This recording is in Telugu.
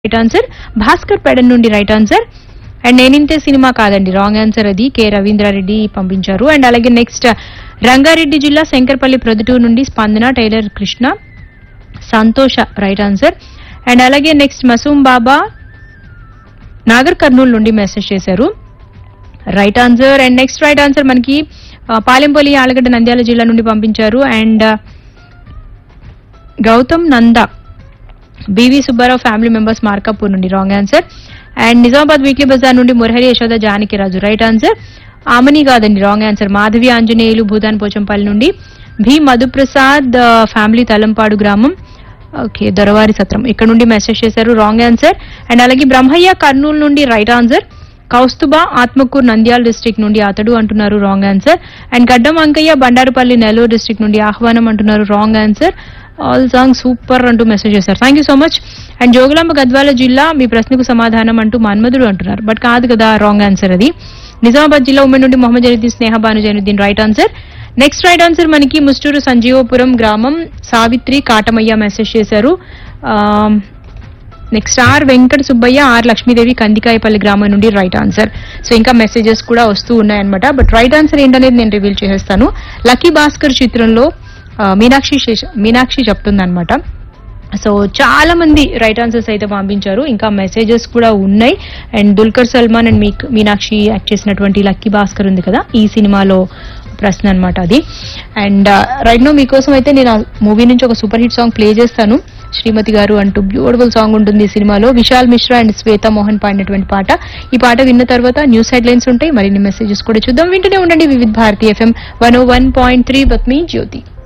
రైట్ ఆన్సర్ భాస్కర్ పెడన్ నుండి right answer and Neninthe cinema కాదండి రాంగ్ ఆన్సర్ అది కె రవీంద్రారెడ్డి పంపించారు అండ్ అలాగే నెక్స్ట్ రంగారెడ్డి జిల్లా శంకర్పల్లి ప్రొద్దుటూరు నుండి స్పందన tailor Krishna Santosha right answer and అలాగే నెక్స్ట్ మసూమ్ బాబా నాగర్ కర్నూలు నుండి మెసేజ్ చేశారు right answer and next right answer మనకి ఆ, పాలెంపల్లి ఆలగడ్డ నంద్యాల జిల్లా నుండి పంపించారు and Gautam Nanda B V Subbarao family members Markapur నుండి wrong answer and Nizamabad weekly బజార్ నుండి మురహరి యశోద జానకి రాజు రైట్ ఆన్సర్ ఆమని కాదండి రాంగ్ ఆన్సర్ మాధవి ఆంజనేయులు భూదాన్ పోచంపల్లి నుండి భీ మధుప్రసాద్ ఆ, ఫ్యామిలీ తలంపాడు గ్రామం ఓకే దొరవారి సత్రం ఇక్కడ నుండి మెసేజ్ చేశారు రాంగ్ ఆన్సర్ అండ్ అలాగే బ్రహ్మయ్య కర్నూలు నుండి right answer Kaustubha Atmakur Nandyal district నుండి అతడు అంటున్నారు రాంగ్ ఆన్సర్ అండ్ గడ్డం అంకయ్య బండారుపల్లి నెల్లూరు డిస్ట్రిక్ట్ నుండి ఆహ్వానం అంటున్నారు wrong answer all song super అంటూ మెసేజ్ చేశారు thank you so much and Jogulamba Gadwal జిల్లా మీ ప్రశ్నకు సమాధానం అంటూ మన్మధుడు అంటున్నారు బట్ కాదు కదా రాంగ్ ఆన్సర్ అది నిజామాబాద్ జిల్లా ఉమ్మడి నుండి Mohammed Zainuddin Sneha Banu Zainuddin right answer next right answer మనకి ముస్టూరు సంజీవపురం గ్రామం సావిత్రి కాటమయ్య మెసేజ్ చేశారు next R Venkata Subbaiah R Lakshmidevi Kandikayapalli గ్రామం నుండి రైట్ ఆన్సర్ సో ఇంకా మెసేజెస్ కూడా వస్తూ ఉన్నాయన్నమాట బట్ రైట్ ఆన్సర్ ఏంటనేది నేను రివీల్ చేసేస్తాను లక్కీ భాస్కర్ చిత్రంలో ఆ, మీనాక్షి శేష- మీనాక్షి చెప్తుందన్నమాట సో చాలా మంది రైట్ ఆన్సర్స్ అయితే పంపించారు ఇంకా మెసేజెస్ కూడా ఉన్నాయి అండ్ దుల్కర్ సల్మాన్ అండ్ మీక్ మీనాక్షి యాక్ట్ చేసినటువంటి లక్కీ భాస్కర్ ఉంది కదా ఈ సినిమాలో ప్రశ్న అన్నమాట అది అండ్ రైట్ నో మీకోసం అయితే నేను మూవీ నుంచి ఒక సూపర్ హిట్ సాంగ్ ప్లే చేస్తాను శ్రీమతి గారు అంటూ బ్యూటిఫుల్ సాంగ్ ఉంటుంది ఈ సినిమాలో విశాల్ మిశ్రా అండ్ శ్వేత మోహన్ పాడినటువంటి పాట ఈ పాట విన్న తర్వాత న్యూస్ హెడ్ లైన్స్ ఉంటాయి మరిన్ని మెసేజెస్ కూడా చూద్దాం వింటూనే ఉండండి Vividh Bharati FM one O one point three బత్ మీ జ్యోతి